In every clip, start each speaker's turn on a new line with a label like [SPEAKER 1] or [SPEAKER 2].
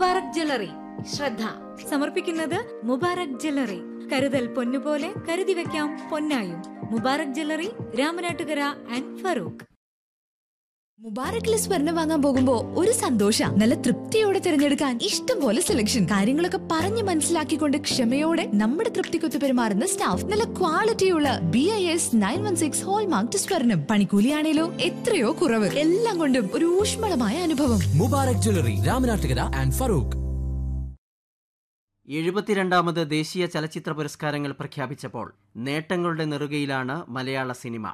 [SPEAKER 1] Mubarak jewellery ശ്രദ്ധ സമർപ്പിക്കുന്നത് Mubarak jewellery കരുതൽ പൊന്നുപോലെ കരുതി വെക്കാം പൊന്നായും മുബാറക് ജ്വല്ലറി രാമനാട്ടുകര ആൻഡ് ഫറൂഖ്
[SPEAKER 2] മുബാറക്കിലെ സ്വർണം വാങ്ങാൻ പോകുമ്പോ ഒരു സന്തോഷ നല്ല തൃപ്തിയോടെ തിരഞ്ഞെടുക്കാൻ ഇഷ്ടം പോലെ സെലക്ഷൻ കാര്യങ്ങളൊക്കെ പറഞ്ഞു മനസ്സിലാക്കിക്കൊണ്ട് ക്ഷമയോടെ നമ്മുടെ തൃപ്തിക്കൊത്ത് പെരുമാറുന്ന സ്റ്റാഫ് നല്ല ക്വാളിറ്റിയുള്ള B I S nine one six hallmark സ്വർണം പണിക്കൂലിയാണേലോ എത്രയോ കുറവ് എല്ലാം കൊണ്ടും ഒരു ഊഷ്മളമായ അനുഭവം
[SPEAKER 3] മുബാറക് ജ്വല്ലറി രാമനാട്ടുകര ആൻഡ് ഫറൂഖ്
[SPEAKER 4] എഴുപത്തിരണ്ടാമത് ദേശീയ ചലച്ചിത്ര പുരസ്കാരങ്ങൾ പ്രഖ്യാപിച്ചപ്പോൾ നേട്ടങ്ങളുടെ നെറുകയിലാണ് മലയാള സിനിമ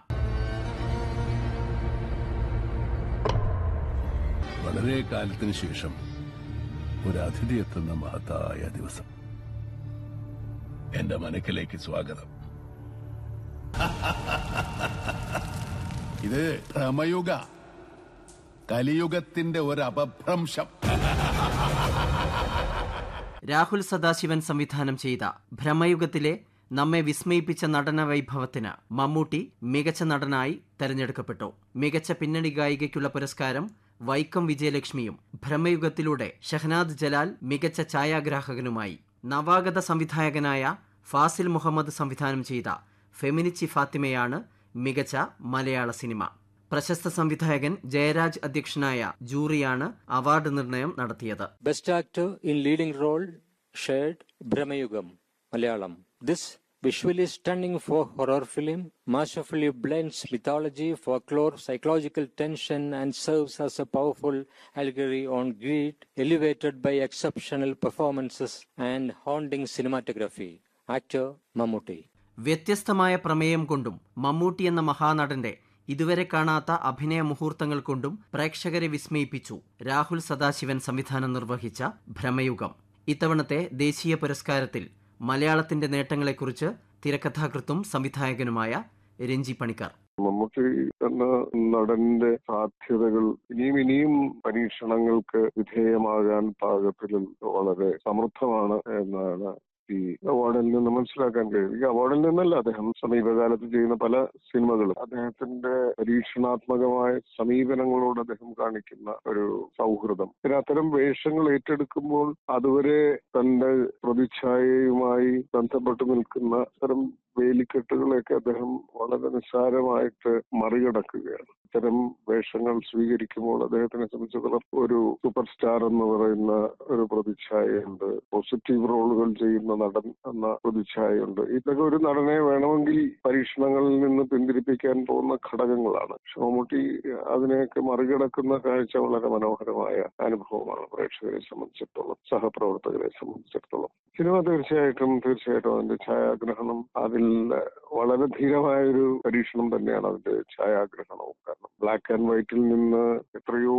[SPEAKER 5] വളരെ കാലത്തിന് ശേഷം ഒരു അതിഥി എത്തുന്ന മഹത്തായ ദിവസം എന്റെ മനക്കിലേക്ക് സ്വാഗതം ഇത് ഭ്രമയുഗ കലിയുഗത്തിന്റെ ഒരു അപഭ്രംശം
[SPEAKER 4] രാഹുൽ സദാശിവൻ സംവിധാനം ചെയ്ത ഭ്രമയുഗത്തിലെ നമ്മെ വിസ്മയിപ്പിച്ച നടന വൈഭവത്തിന് മമ്മൂട്ടി മികച്ച നടനായി തെരഞ്ഞെടുക്കപ്പെട്ടു മികച്ച പിന്നണി ഗായികയ്ക്കുള്ള പുരസ്കാരം വൈക്കം വിജയലക്ഷ്മിയും ഭ്രമയുഗത്തിലൂടെ ഷഹനാദ് ജലാൽ മികച്ച ഛായാഗ്രാഹകനുമായി നവാഗത സംവിധായകനായ ഫാസിൽ മുഹമ്മദ് സംവിധാനം ചെയ്ത ഫെമിനിച്ചി ഫാത്തിമയാണ് മികച്ച മലയാള സിനിമ പ്രശസ്ത സംവിധായകൻ ജയരാജ് അധ്യക്ഷനായ ജൂറിയാണ് അവാർഡ് നിർണയം നടത്തിയത്
[SPEAKER 6] Best actor in leading role shared Brahmayugam, Malayalam. This visually stunning for horror film masterfully blends mythology, folklore, psychological tension, and serves as a powerful allegory on greed, elevated by exceptional performances and haunting cinematography. Actor Mammootty.
[SPEAKER 4] വ്യത്യസ്തമായ പ്രമേയം കൊണ്ടും മമ്മൂട്ടി എന്ന മഹാനടന്റെ ഇതുവരെ കാണാത്ത അഭിനയ മുഹൂർത്തങ്ങൾ കൊണ്ടും പ്രേക്ഷകരെ വിസ്മയിപ്പിച്ചു രാഹുൽ സദാശിവൻ സംവിധാനം നിർവഹിച്ച ഭ്രമയുഗം ഇത്തവണത്തെ ദേശീയ പുരസ്കാരത്തിൽ മലയാളത്തിന്റെ നേട്ടങ്ങളെക്കുറിച്ച് തിരക്കഥാകൃത്തും സംവിധായകനുമായ രഞ്ജി പണിക്കർ
[SPEAKER 7] മമ്മൂട്ടി എന്ന നടന്റെ സാധ്യതകൾ ഇനിയും ഇനിയും പരീക്ഷണങ്ങൾക്ക് വിധേയമാകാൻ പാകത്തിൽ വളരെ സമൃദ്ധമാണ് എന്നാണ് ഈ അവാർഡിൽ നിന്ന് മനസ്സിലാക്കാൻ കഴിയും ഈ അവാർഡിൽ നിന്നല്ല അദ്ദേഹം സമീപകാലത്ത് ചെയ്യുന്ന പല സിനിമകളും അദ്ദേഹത്തിന്റെ പരീക്ഷണാത്മകമായ സമീപനങ്ങളോട് അദ്ദേഹം കാണിക്കുന്ന ഒരു സൗഹൃദം പിന്നെ അത്തരം വേഷങ്ങൾ ഏറ്റെടുക്കുമ്പോൾ അതുവരെ തന്റെ പ്രതിച്ഛായയുമായി ബന്ധപ്പെട്ട് നിൽക്കുന്ന അത്തരം വേലിക്കെട്ടുകളെയൊക്കെ അദ്ദേഹം വളരെ നിസ്സാരമായിട്ട് മറികടക്കുകയാണ് ഇത്തരം വേഷങ്ങൾ സ്വീകരിക്കുമ്പോൾ അദ്ദേഹത്തിനെ സംബന്ധിച്ചിടത്തോളം ഒരു സൂപ്പർ സ്റ്റാർ എന്ന് പറയുന്ന ഒരു പ്രതിച്ഛായയുണ്ട് പോസിറ്റീവ് റോളുകൾ ചെയ്യുന്ന നടൻ എന്ന പ്രതിച്ഛായയുണ്ട് ഇതൊക്കെ ഒരു നടനെ വേണമെങ്കിൽ പരീക്ഷണങ്ങളിൽ നിന്ന് പിന്തിരിപ്പിക്കാൻ പോകുന്ന ഘടകങ്ങളാണ് പക്ഷെ മമ്മൂട്ടി അതിനെയൊക്കെ മറികടക്കുന്ന കാഴ്ച വളരെ മനോഹരമായ അനുഭവമാണ് പ്രേക്ഷകരെ സംബന്ധിച്ചിടത്തോളം സഹപ്രവർത്തകരെ സംബന്ധിച്ചിടത്തോളം സിനിമ തീർച്ചയായിട്ടും തീർച്ചയായിട്ടും അതിന്റെ ഛായാഗ്രഹണം അതിൽ വളരെ ധീരമായ ഒരു പരീക്ഷണം തന്നെയാണ് അതിന്റെ ഛായാഗ്രഹണവും കാരണം ബ്ലാക്ക് ആൻഡ് വൈറ്റിൽ നിന്ന് എത്രയോ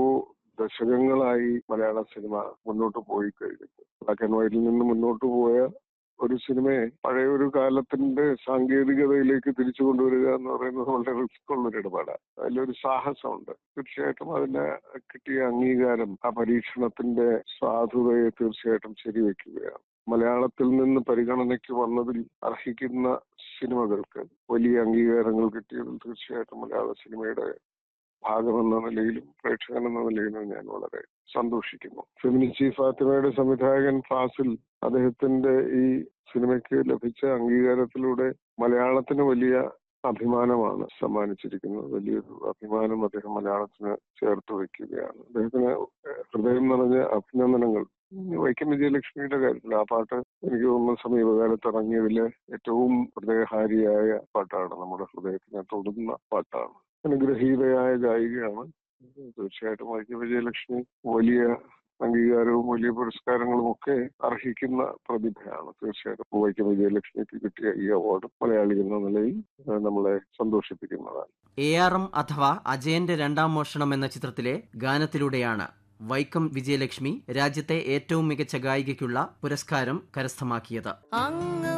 [SPEAKER 7] ദശകങ്ങളായി മലയാള സിനിമ മുന്നോട്ട് പോയി കഴിഞ്ഞിട്ട് ബ്ലാക്ക് ആൻഡ് വൈറ്റിൽ നിന്ന് മുന്നോട്ട് പോയ ഒരു സിനിമയെ പഴയ ഒരു കാലത്തിന്റെ സാങ്കേതികതയിലേക്ക് തിരിച്ചു കൊണ്ടുവരിക എന്ന് പറയുന്നത് വളരെ റിസ്ക് ഉള്ള ഒരു ഇടപാടാണ് അതിലൊരു സാഹസമുണ്ട് തീർച്ചയായിട്ടും അതിന് കിട്ടിയ അംഗീകാരം ആ പരീക്ഷണത്തിന്റെ സാധുതയെ തീർച്ചയായിട്ടും ശരിവെക്കുകയാണ് മലയാളത്തിൽ നിന്ന് പരിഗണനയ്ക്ക് വന്നതിൽ അർഹിക്കുന്ന സിനിമകൾക്ക് വലിയ അംഗീകാരങ്ങൾ കിട്ടിയതിൽ തീർച്ചയായിട്ടും മലയാള സിനിമയുടെ ഭാഗമെന്ന നിലയിലും പ്രേക്ഷകൻ എന്ന നിലയിലും ഞാൻ വളരെ സന്തോഷിക്കുന്നു ഫെമിനിച്ചി ഫാത്തിമയുടെ സംവിധായകൻ ഫാസിൽ അദ്ദേഹത്തിന്റെ ഈ സിനിമയ്ക്ക് ലഭിച്ച അംഗീകാരത്തിലൂടെ മലയാളത്തിന് വലിയ അഭിമാനമാണ് സമ്മാനിച്ചിരിക്കുന്നത് വലിയൊരു അഭിമാനം അദ്ദേഹം മലയാളത്തിന് ചേർത്ത് വയ്ക്കുകയാണ് അദ്ദേഹത്തിന് ഹൃദയം നിറഞ്ഞ അഭിനന്ദനങ്ങൾ വൈക്കം വിജയലക്ഷ്മിയുടെ കാര്യത്തിൽ ആ പാട്ട് എനിക്ക് തോന്നുന്നു സമീപകാലത്ത് ഇറങ്ങിയതിലെ ഏറ്റവും ഹൃദയഹാരിയായ പാട്ടാണ് നമ്മുടെ ഹൃദയത്തിനെ തൊടുന്ന പാട്ടാണ് അനുഗ്രഹീതയായ ഗായികയാണ് തീർച്ചയായിട്ടും വൈക്കം വിജയലക്ഷ്മി വലിയ അംഗീകാരവും വലിയ പുരസ്കാരങ്ങളും ഒക്കെ അർഹിക്കുന്ന പ്രതിഭയാണ് തീർച്ചയായിട്ടും വൈക്കം വിജയലക്ഷ്മിക്ക് കിട്ടിയ ഈ അവാർഡ് മലയാളി എന്ന നിലയിൽ നമ്മളെ സന്തോഷിപ്പിക്കുന്നതാണ്
[SPEAKER 4] എ ആർ എം അഥവാ അജയന്റെ രണ്ടാം മോഷണം എന്ന ചിത്രത്തിലെ ഗാനത്തിലൂടെയാണ് വൈക്കം വിജയലക്ഷ്മി രാജ്യത്തെ ഏറ്റവും മികച്ച ഗായികയ്ക്കുള്ള പുരസ്കാരം കരസ്ഥമാക്കിയത്
[SPEAKER 8] അങ്ങ്